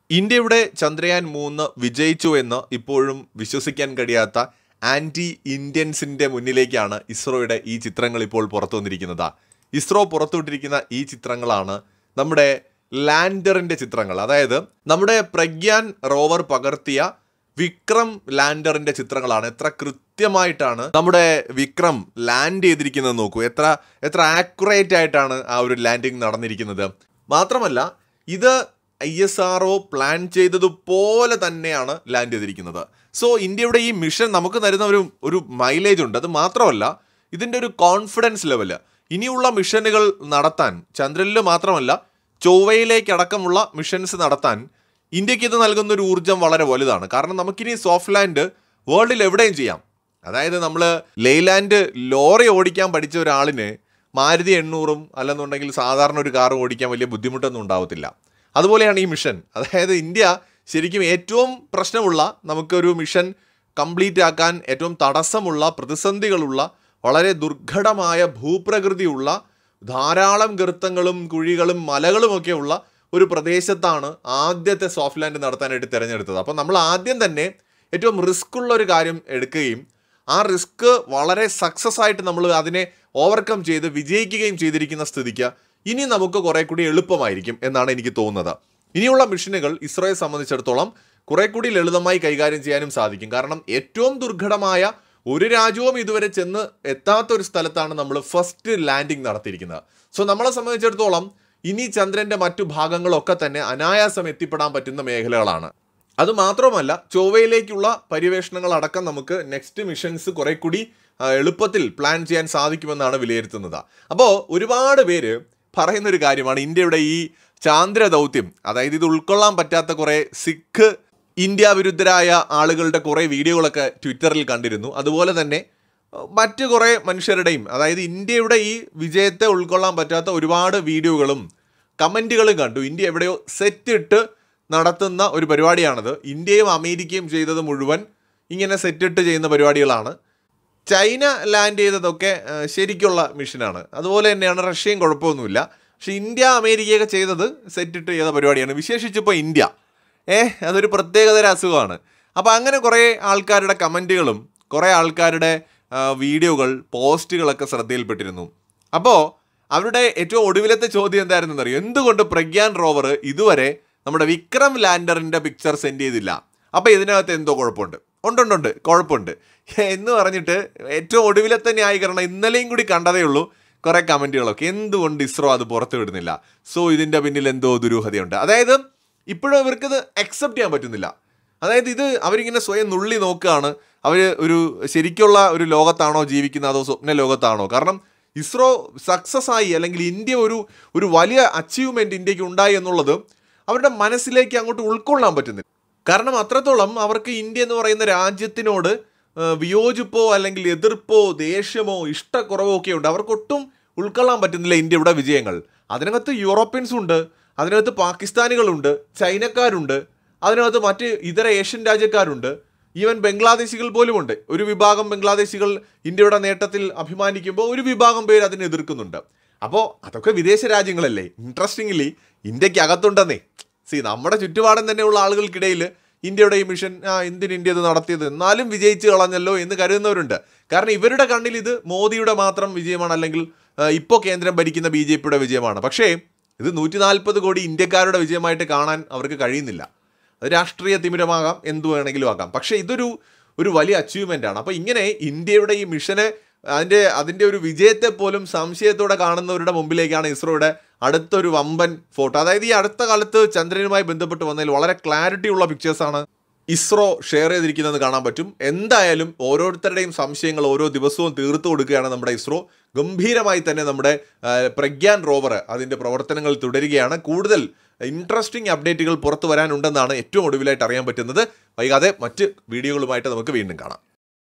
ഇന്ത്യയുടെ ചന്ദ്രയാൻ മൂന്ന് വിജയിച്ചു എന്ന് ഇപ്പോഴും വിശ്വസിക്കാൻ കഴിയാത്ത ആന്റി ഇന്ത്യൻസിന്റെ മുന്നിലേക്കാണ് ഇസ്രോയുടെ ഈ ചിത്രങ്ങൾ ഇപ്പോൾ പുറത്തു വന്നിരിക്കുന്നത് ഇസ്രോ പുറത്തുവിട്ടിരിക്കുന്ന ഈ ചിത്രങ്ങളാണ് നമ്മുടെ ലാൻഡറിന്റെ ചിത്രങ്ങൾ അതായത് നമ്മുടെ പ്രഗ്യാൻ റോവർ പകർത്തിയ വിക്രം ലാൻഡറിന്റെ ചിത്രങ്ങളാണ് എത്ര കൃത്യമായിട്ടാണ് നമ്മുടെ വിക്രം ലാൻഡ് ചെയ്തിരിക്കുന്നത് നോക്കൂ എത്ര എത്ര ആക്യുറേറ്റ് ആയിട്ടാണ് ആ ഒരു ലാൻഡിങ് നടന്നിരിക്കുന്നത് മാത്രമല്ല ഇത് ഐ എസ് ആർ പ്ലാൻ ചെയ്തതുപോലെ തന്നെയാണ് ലാൻഡ് ചെയ്തിരിക്കുന്നത് സോ ഇന്ത്യയുടെ ഈ മിഷൻ നമുക്ക് തരുന്ന ഒരു ഒരു മൈലേജ് ഉണ്ട് അത് മാത്രമല്ല ഇതിൻ്റെ ഒരു കോൺഫിഡൻസ് ലെവല് ഇനിയുള്ള മിഷനുകൾ നടത്താൻ ചന്ദ്രനിൽ മാത്രമല്ല ചൊവ്വയിലേക്ക് അടക്കമുള്ള മിഷൻസ് നടത്താൻ ഇന്ത്യക്ക് ഇത് നൽകുന്ന ഒരു ഊർജ്ജം വളരെ വലുതാണ് കാരണം നമുക്കിനി സോഫ്റ്റ് ലാൻഡ് വേൾഡിൽ എവിടെയും ചെയ്യാം അതായത് നമ്മൾ ലെയ്ലാൻഡ് ലോറി ഓടിക്കാൻ പഠിച്ച ഒരാളിന് മാരുതി എണ്ണൂറും അല്ലെന്നുണ്ടെങ്കിൽ സാധാരണ ഒരു കാർ ഓടിക്കാൻ വലിയ ബുദ്ധിമുട്ടൊന്നും ഉണ്ടാവത്തില്ല അതുപോലെയാണ് ഈ മിഷൻ അതായത് ഇന്ത്യ ശരിക്കും ഏറ്റവും പ്രശ്നമുള്ള നമുക്കൊരു മിഷൻ കംപ്ലീറ്റ് ആക്കാൻ ഏറ്റവും തടസ്സമുള്ള പ്രതിസന്ധികളുള്ള വളരെ ദുർഘടമായ ഭൂപ്രകൃതിയുള്ള ധാരാളം ഗർത്തങ്ങളും കുഴികളും മലകളുമൊക്കെയുള്ള ഒരു പ്രദേശത്താണ് ആദ്യത്തെ സോഫ്റ്റ് ലാൻഡ് നടത്താനായിട്ട് തിരഞ്ഞെടുത്തത് അപ്പോൾ നമ്മൾ ആദ്യം തന്നെ ഏറ്റവും റിസ്ക് ഉള്ള ഒരു കാര്യം എടുക്കുകയും ആ റിസ്ക് വളരെ സക്സസ് ആയിട്ട് നമ്മൾ അതിനെ ഓവർകം ചെയ്ത് വിജയിക്കുകയും ചെയ്തിരിക്കുന്ന സ്ഥിതിക്ക് ഇനി നമുക്ക് കുറെ കൂടി എളുപ്പമായിരിക്കും എന്നാണ് എനിക്ക് തോന്നുന്നത് ഇനിയുള്ള മിഷനുകൾ ഇസ്രോയെ സംബന്ധിച്ചിടത്തോളം കുറെ കൂടി ലളിതമായി കൈകാര്യം ചെയ്യാനും സാധിക്കും കാരണം ഏറ്റവും ദുർഘടമായ ഒരു രാജ്യവും ഇതുവരെ ചെന്ന് എത്താത്ത ഒരു സ്ഥലത്താണ് നമ്മൾ ഫസ്റ്റ് ലാൻഡിംഗ് നടത്തിയിരിക്കുന്നത് സോ നമ്മളെ സംബന്ധിച്ചിടത്തോളം ഇനി ചന്ദ്രന്റെ മറ്റു ഭാഗങ്ങളൊക്കെ തന്നെ അനായാസം എത്തിപ്പെടാൻ പറ്റുന്ന മേഖലകളാണ് അത് മാത്രമല്ല ചൊവ്വയിലേക്കുള്ള പര്യവേഷണങ്ങൾ അടക്കം നമുക്ക് നെക്സ്റ്റ് മിഷൻസ് കുറെ കൂടി ആ, എളുപ്പത്തിൽ പ്ലാൻ ചെയ്യാൻ സാധിക്കുമെന്നാണ് വിലയിരുത്തുന്നത് അപ്പോൾ ഒരുപാട് പേര് പറയുന്ന ഒരു കാര്യമാണ് ഇന്ത്യയുടെ ഈ ചാന്ദ്ര ദൗത്യം അതായത് ഇത് ഉൾക്കൊള്ളാൻ പറ്റാത്ത കുറേ സിഖ് ഇന്ത്യ വിരുദ്ധരായ ആളുകളുടെ കുറേ വീഡിയോകളൊക്കെ ട്വിറ്ററിൽ കണ്ടിരുന്നു അതുപോലെ തന്നെ അഹ് മറ്റ് കുറേ മനുഷ്യരുടെയും അതായത് ഇന്ത്യയുടെ ഈ വിജയത്തെ ഉൾക്കൊള്ളാൻ പറ്റാത്ത ഒരുപാട് വീഡിയോകളും കമൻറ്റുകളും കണ്ടു ഇന്ത്യ എവിടെയോ സെറ്റ് ഇട്ട് നടത്തുന്ന ഒരു പരിപാടിയാണത് ഇന്ത്യയും അമേരിക്കയും ചെയ്തത് മുഴുവൻ ഇങ്ങനെ സെറ്റിട്ട് ചെയ്യുന്ന പരിപാടികളാണ് ചൈന ലാൻഡ് ചെയ്തതൊക്കെ ആ, ശരിക്കുള്ള മിഷനാണ് അതുപോലെ തന്നെയാണ് റഷ്യയും കുഴപ്പമൊന്നുമില്ല പക്ഷെ ഇന്ത്യ അമേരിക്കയൊക്കെ ചെയ്തത് സെറ്റിട്ട് ചെയ്ത പരിപാടിയാണ് വിശേഷിച്ചിപ്പോൾ ഇന്ത്യ ഏ അതൊരു പ്രത്യേകതര അസുഖമാണ് അപ്പോൾ അങ്ങനെ കുറേ ആൾക്കാരുടെ കമൻറ്റുകളും കുറേ ആൾക്കാരുടെ ആ, വീഡിയോകൾ പോസ്റ്റുകളൊക്കെ ശ്രദ്ധയിൽപ്പെട്ടിരുന്നു അപ്പോൾ അവരുടെ ഏറ്റവും ഒടുവിലത്തെ ചോദ്യം എന്തായിരുന്നെന്ന് അറിയോ എന്തുകൊണ്ട് പ്രഗ്യാൻ റോവർ ഇതുവരെ നമ്മുടെ വിക്രം ലാൻഡറിൻ്റെ പിക്ചർ സെൻഡ് ചെയ്തില്ല അപ്പോൾ ഇതിനകത്ത് എന്തോ കുഴപ്പമുണ്ട് ഉണ്ടുണ്ടുണ്ട് കുഴപ്പമുണ്ട് എന്ന് പറഞ്ഞിട്ട് ഏറ്റവും ഒടുവിലത്തെ ന്യായീകരണം ഇന്നലെയും കൂടി കണ്ടതേ ഉള്ളൂ കുറേ കമൻറ്റുകളൊക്കെ എന്തുകൊണ്ട് ഇസ്രോ അത് പുറത്തു വിടുന്നില്ല സോ ഇതിൻ്റെ പിന്നിൽ എന്തോ ദുരൂഹതയുണ്ട് അതായത് ഇപ്പോഴും ഇവർക്കിത് അക്സെപ്റ്റ് ചെയ്യാൻ പറ്റുന്നില്ല അതായത് ഇത് അവരിങ്ങനെ സ്വയം നുള്ളി നോക്കുകയാണ് അവർ ഒരു ശരിക്കുള്ള ഒരു ലോകത്താണോ ജീവിക്കുന്നത് അതോ സ്വപ്ന ലോകത്താണോ കാരണം ഇസ്രോ സക്സസ് ആയി അല്ലെങ്കിൽ ഇന്ത്യ ഒരു ഒരു വലിയ അച്ചീവ്മെൻറ്റ് ഇന്ത്യക്ക് ഉണ്ടായി എന്നുള്ളത് അവരുടെ മനസ്സിലേക്ക് അങ്ങോട്ട് ഉൾക്കൊള്ളാൻ പറ്റുന്നില്ല കാരണം അത്രത്തോളം അവർക്ക് ഇന്ത്യ എന്ന് പറയുന്ന രാജ്യത്തിനോട് ആ, വിയോജിപ്പോ അല്ലെങ്കിൽ എതിർപ്പോ ദേഷ്യമോ ഇഷ്ടക്കുറവോ ഒക്കെ ഉണ്ട് അവർക്കൊട്ടും ഉൾക്കൊള്ളാൻ പറ്റുന്നില്ല ഇന്ത്യയുടെ വിജയങ്ങൾ അതിനകത്ത് യൂറോപ്യൻസും ഉണ്ട് അതിനകത്ത് പാകിസ്ഥാനികളുണ്ട് ചൈനക്കാരുണ്ട് അതിനകത്ത് മറ്റ് ഇതര ഏഷ്യൻ രാജ്യക്കാരുണ്ട് ഈവൻ ബംഗ്ലാദേശികൾ പോലുമുണ്ട് ഒരു വിഭാഗം ബംഗ്ലാദേശികൾ ഇന്ത്യയുടെ നേട്ടത്തിൽ അഭിമാനിക്കുമ്പോൾ ഒരു വിഭാഗം പേര് അതിനെ എതിർക്കുന്നുണ്ട് അപ്പോൾ അതൊക്കെ വിദേശ രാജ്യങ്ങളല്ലേ ഇൻട്രസ്റ്റിംഗ്ലി ഇന്ത്യക്ക് അകത്തുണ്ടെന്നേ സി നമ്മുടെ ചുറ്റുപാടം തന്നെയുള്ള ആളുകൾക്കിടയിൽ ഇന്ത്യയുടെ ഈ മിഷൻ ആ എന്തിന് ഇന്ത്യ ഇത് നടത്തിയത് എന്നാലും വിജയിച്ച് കളഞ്ഞല്ലോ എന്ന് കരുതുന്നവരുണ്ട് കാരണം ഇവരുടെ കണ്ണിൽ ഇത് മോദിയുടെ മാത്രം വിജയമാണ് അല്ലെങ്കിൽ ഇപ്പോൾ കേന്ദ്രം ഭരിക്കുന്ന ബി ജെ പിയുടെ വിജയമാണ് പക്ഷേ ഇത് നൂറ്റി നാൽപ്പത് കോടി ഇന്ത്യക്കാരുടെ വിജയമായിട്ട് കാണാൻ അവർക്ക് കഴിയുന്നില്ല അത് രാഷ്ട്രീയ തിമിരമാകാം എന്തു വേണമെങ്കിലും ആകാം പക്ഷേ ഇതൊരു ഒരു വലിയ അച്ചീവ്മെൻ്റ് ആണ് അപ്പോൾ ഇങ്ങനെ ഇന്ത്യയുടെ ഈ മിഷനെ അതിൻ്റെ അതിൻ്റെ ഒരു വിജയത്തെ പോലും സംശയത്തോടെ കാണുന്നവരുടെ മുമ്പിലേക്കാണ് ഇസ്രോയുടെ അടുത്തൊരു വമ്പൻ ഫോട്ടോ അതായത് ഈ അടുത്ത കാലത്ത് ചന്ദ്രനുമായി ബന്ധപ്പെട്ട് വന്നതിൽ വളരെ ക്ലാരിറ്റി ഉള്ള പിക്ചേഴ്സാണ് ഇസ്രോ ഷെയർ ചെയ്തിരിക്കുന്നത് കാണാൻ പറ്റും എന്തായാലും ഓരോരുത്തരുടെയും സംശയങ്ങൾ ഓരോ ദിവസവും തീർത്തു കൊടുക്കുകയാണ് നമ്മുടെ ഇസ്രോ ഗംഭീരമായി തന്നെ നമ്മുടെ ആ, പ്രഗ്യാൻ റോവർ അതിൻ്റെ പ്രവർത്തനങ്ങൾ തുടരുകയാണ് കൂടുതൽ ഇൻട്രസ്റ്റിംഗ് അപ്ഡേറ്റുകൾ പുറത്തു വരാനുണ്ടെന്നാണ് ഏറ്റവും ഒടുവിലായിട്ട് അറിയാൻ പറ്റുന്നത് വൈകാതെ മറ്റ് വീഡിയോകളുമായിട്ട് നമുക്ക് വീണ്ടും കാണാം